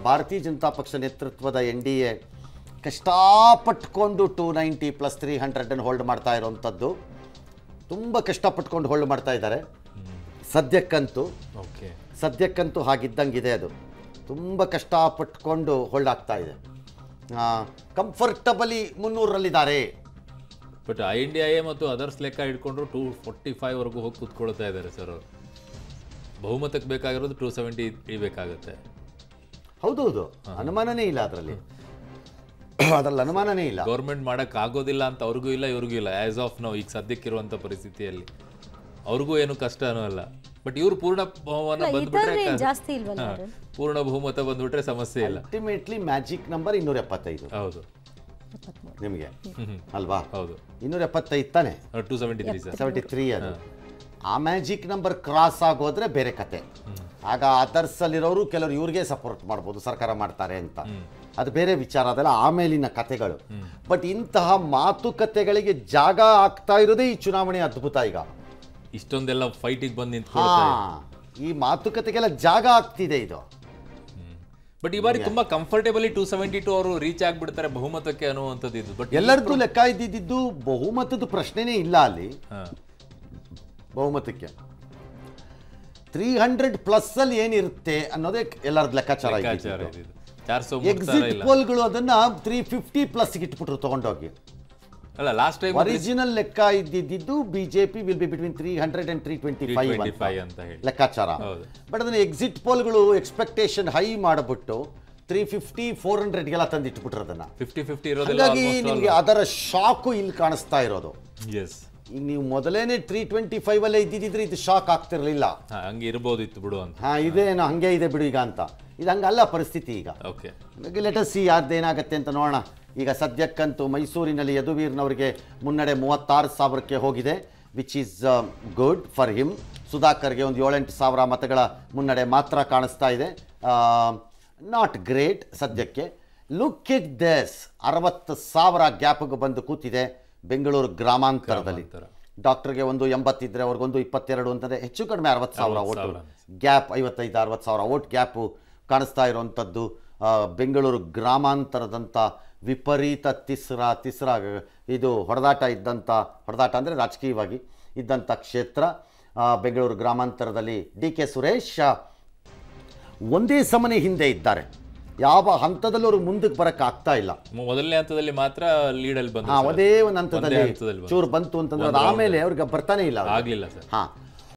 ಭಾರತೀಯ ಜನತಾ ಪಕ್ಷ ನೇತೃತ್ವದ ಎನ್ ಡಿ ಎ ಕಷ್ಟಪಟ್ಕೊಂಡು ಟೂ ನೈಂಟಿ ಪ್ಲಸ್ ತ್ರೀ ಹಂಡ್ರೆಡನ್ನು ಹೋಲ್ಡ್ ಮಾಡ್ತಾ ಇರೋವಂಥದ್ದು ತುಂಬ ಕಷ್ಟಪಟ್ಕೊಂಡು ಹೋಲ್ಡ್ ಮಾಡ್ತಾ ಇದ್ದಾರೆ ಸದ್ಯಕ್ಕಂತೂ ಓಕೆ ಸದ್ಯಕ್ಕಂತೂ ಹಾಗಿದ್ದಂಗಿದೆ ಅದು ತುಂಬ ಕಷ್ಟಪಟ್ಕೊಂಡು ಹೋಲ್ಡ್ ಆಗ್ತಾ ಇದೆ ಕಂಫರ್ಟಬಲಿ ಮುನ್ನೂರರಲ್ಲಿದ್ದಾರೆ but I N D I A ಮತ್ತು ಅದರ್ಸ್ ಲೆಕ್ಕ ಇಟ್ಕೊಂಡ್ರು ಟೂ ಫೋರ್ಟಿ ಫೈವ್ ವರೆಗೂ ಹೋಗಿ ಕೂತ್ಕೊಳ್ತಾ ಇದ್ದಾರೆ ಸರ್ ಅವರು ಬಹುಮತಕ್ಕೆ ಬೇಕಾಗಿರೋದು ಟೂ ಸೆವೆಂಟಿ ಇಳಿಬೇಕಾಗತ್ತೆ ಹೌದೌದು ಅನುಮಾನನೇ ಇಲ್ಲ ಅದರಲ್ಲಿ ಅದರಲ್ಲಿ ಅನುಮಾನನೇ ಇಲ್ಲ ಗೌರ್ಮೆಂಟ್ ಮಾಡಕ್ ಆಗೋದಿಲ್ಲ ಅಂತ ಅವ್ರಿಗೂ ಇಲ್ಲ ಇವ್ರಿಗೂ ಇಲ್ಲ ಆಸ್ ಆಫ್ ನಾವು ಈಗ ಸದ್ಯಕ್ಕಿರುವಂತ ಪರಿಸ್ಥಿತಿಯಲ್ಲಿ ಅವ್ರಿಗೂ ಏನು ಕಷ್ಟನೂ ಅಲ್ಲ ಬಟ್ ಇವ್ರು ಪೂರ್ಣ ಬಹುಮತ ಬಂದ್ಬಿಟ್ರೆ ಇತರರೇನ್ ಕ- ಜಾಸ್ತಿ ಇಲ್ವಲ್ಲ ಹಾ, ಅವ್ರು? ಪೂರ್ಣ ಬಹುಮತ ಬಂದ್ಬಿಟ್ರೆ ಸಮಸ್ಯೆ ಇಲ್ಲ ಅಲ್ಟಿಮೇಟ್ಲಿ ಮ್ಯಾಜಿಕ್ ನಂಬರ್ ಇನ್ನೂರ ಎಪ್ಪತ್ತೈದು ಹೌದು ನಿಮಗೆ ಹ್ಮ್. ಅಲ್ವಾ ಹೌದು ಇನ್ನೂರ ಎಪ್ಪತ್ತೈದು ತಾನೆ two seventy three sir seventy three ಅದು ಆ ಮ್ಯಾಜಿಕ್ ನಂಬರ್ ಕ್ರಾಸ್ ಆಗೋದ್ರೆ ಬೇರೆ ಕತೆ ಆಗ ಅದರ್ಸಲ್ಲಿರೋರು ಕೆಲವರು ಇವ್ರಿಗೆ ಸಪೋರ್ಟ್ ಮಾಡ್ಬೋದು ಸರ್ಕಾರ ಮಾಡ್ತಾರೆ ಅಂತ ಅದು ಬೇರೆ ವಿಚಾರ ಅದೆಲ್ಲ ಆಮೇಲಿನ ಕತೆಗಳು ಬಟ್ ಇಂತಹ ಮಾತುಕತೆಗಳಿಗೆ ಜಾಗ ಆಗ್ತಾ ಇರೋದೇ ಈ ಚುನಾವಣೆ ಅದ್ಭುತ ಈಗ ಇಷ್ಟೊಂದೆಲ್ಲ ಫೈಟಿಗೆ ಬಂದು ಹಾ ನಿಂತ್ಕೊಳ್ತಾ ಈ ಮಾತುಕತೆಗೆಲ್ಲ ಜಾಗ ಆಗ್ತಿದೆ ಇದು ಬಟ್ ಈ ಬಾರಿ ತುಂಬಾ ಕಂಫರ್ಟೇಬಲಿ ಟೂ ಸೆವೆಂಟಿ ಟು ಅವರು ರೀಚ್ ಆಗ್ಬಿಡ್ತಾರೆ ಬಹುಮತಕ್ಕೆ ಅನ್ನುವಂಥದ್ದು ಇದು ಬಟ್ ಎಲ್ಲರದ್ದು ಲೆಕ್ಕ ಇದ್ದಿದ್ದು ಬಹುಮತದ ಪ್ರಶ್ನೆನೇ ಇಲ್ಲ ಅಲ್ಲಿ ಬಹುಮತಕ್ಕೆ ತ್ರೀ ಹಂಡ್ರೆಡ್ ಪ್ಲಸ್ ಅಲ್ಲಿ ಏನಿರುತ್ತೆ ಅನ್ನೋದೇ ಎಲ್ಲರದ್ದು ಲೆಕ್ಕಾಚಾರ ಲೆಕ್ಕಾಚಾರ ಇದ್ದಿದ್ದು. ಇದಿದು ಚಾರ್ ಸौ ಎಕ್ಸಿಟ್ ಪೋಲ್ಗಳು ಅದನ್ನ ತ್ರೀ ಫಿಫ್ಟಿ ಪ್ಲಸ್ ಇಟ್ಬಿಟ್ರು ತಗೊಂಡೋಗಿ ಅಲ್ಲ ಲಾಸ್ಟ್ ಟೈಮ್ ಒರಿಜಿನಲ್ ಲೆಕ್ಕ ಇದ್ದಿದ್ದು BJP will be between three hundred and three twenty five twenty five ಅಂತ ಹೇಳಿ ಲೆಕ್ಕಾಚಾರ ಹೌದು. ಬಟ್ ಅದನ್ನ ಎಕ್ಸಿಟ್ ಪೋಲ್ಗಳು ಎಕ್ಸ್ಪೆಕ್ಟೇಷನ್ ಹೈ ಮಾಡಿಬಿಟ್ಟು ತ್ರೀ ಫಿಫ್ಟಿ ಫೋರ್ ಹಂಡ್ರೆಡ್ಗೆಲ್ಲ ತಂದಿಟ್ಬಿಟ್ರು ಅದನ್ನ ಫಿಫ್ಟಿ ಫಿಫ್ಟಿ ಇರೋದೆಲ್ಲ ಹಾಗಾಗಿ ನಿಮಗೆ ಅದರ ಶಾಕು ಇಲ್ಲಿ ಕಾಣಿಸ್ತಾ ಇರೋದು ಎಸ್ ಈಗ ನೀವು ಮೊದಲೇನೆ ತ್ರೀ ಟ್ವೆಂಟಿ ಫೈವ್ ಅಲ್ಲೇ ಇದ್ದಿದ್ರೆ ಇದು ಶಾಕ್ ಆಗ್ತಿರ್ಲಿಲ್ಲ ಹಂಗೆ ಇರ್ಬೋದಿತ್ತು ಬಿಡು ಅಂತ ಹಾ ಇದೇನು ಹಂಗೆ ಇದೆ ಬಿಡು ಈಗ ಅಂತ ಇದು ಹಂಗಲ್ಲ ಪರಿಸ್ಥಿತಿ ಈಗ ಓಕೆ ಲೆಟಸ್ ಸಿ ಯಾರ್ದೇನಾಗತ್ತೆ ಅಂತ ನೋಡೋಣ ಈಗ ಸದ್ಯಕ್ಕಂತೂ ಮೈಸೂರಿನಲ್ಲಿ ಯದುವೀರ್ನವರಿಗೆ ಮುನ್ನಡೆ ಮೂವತ್ತಾರು ಸಾವಿರಕ್ಕೆ ಹೋಗಿದೆ which is good for him ಸುಧಾಕರ್ಗೆ ಒಂದು ಏಳೆಂಟು ಸಾವಿರ ಮತಗಳ ಮುನ್ನಡೆ ಮಾತ್ರ ಕಾಣಿಸ್ತಾ ಇದೆ ನಾಟ್ ಗ್ರೇಟ್ ಸದ್ಯಕ್ಕೆ ಲುಕ್ ಇಟ್ ದೇಸ್ ಅರವತ್ತು ಸಾವಿರ ಗ್ಯಾಪ್ಗೆ ಬಂದು ಕೂತಿದೆ ಬೆಂಗಳೂರು ಗ್ರಾಮಾಂತರದಲ್ಲಿ ಗ್ರಾಮಾಂತರ. ಡಾಕ್ಟರ್ಗೆ ಒಂದು ಎಂಬತ್ತಿದ್ರೆ ಅವ್ರಿಗೊಂದು ಇಪ್ಪತ್ತೆರಡು ಅಂತಂದರೆ ಹೆಚ್ಚು ಕಡಿಮೆ ಅರವತ್ತು ಸಾವಿರ ಅರವತ್ತು ಓಟು ಸಾವಿರ. ಗ್ಯಾಪ್ ಐವತ್ತೈದು ಅರವತ್ತು ಸಾವಿರ ಓಟ್ ಗ್ಯಾಪು ಕಾಣಿಸ್ತಾ ಇರುವಂಥದ್ದು ಆ, ಬೆಂಗಳೂರು ಗ್ರಾಮಾಂತರದಂಥ ವಿಪರೀತ ತಿಸ್ರ ತಿಸ್ರ ಇದು ಹೊಡೆದಾಟ ಇದ್ದಂಥ ಹೊಡೆದಾಟ ಅಂದರೆ ರಾಜಕೀಯವಾಗಿ ಇದ್ದಂಥ ಕ್ಷೇತ್ರ ಆ, ಬೆಂಗಳೂರು ಗ್ರಾಮಾಂತರದಲ್ಲಿ ಡಿ ಕೆ ಸುರೇಶ್ ಒಂದೇ ಸಮನೆ ಹಿಂದೆ ಇದ್ದಾರೆ ಯಾವ ಹಂತದಲ್ಲೂ ಅವರು ಮುಂದಕ್ಕೆ ಬರಕ್ಕೆ ಆಗ್ತಾ ಇಲ್ಲ ಮೊದಲನೇ ಹಂತದಲ್ಲಿ ಮಾತ್ರ ಲೀಡಲ್ಲಿ ಬಂದು ಹಾ ಒಂದೇ ಒಂದು ಹಂತದಲ್ಲಿ ಹಂತದಲ್ಲಿ ಬಂತು. ಚೂರು ಬಂತು ಅಂತಂದ್ರೆ ಅದು ಆಮೇಲೆ ಅವ್ರಿಗೆ ಬರ್ತಾನೆ ಇಲ್ಲ ಅವ್ರಿಗೆ. ಆಗ್ಲಿಲ್ಲ ಸರ್ ಹಾಂ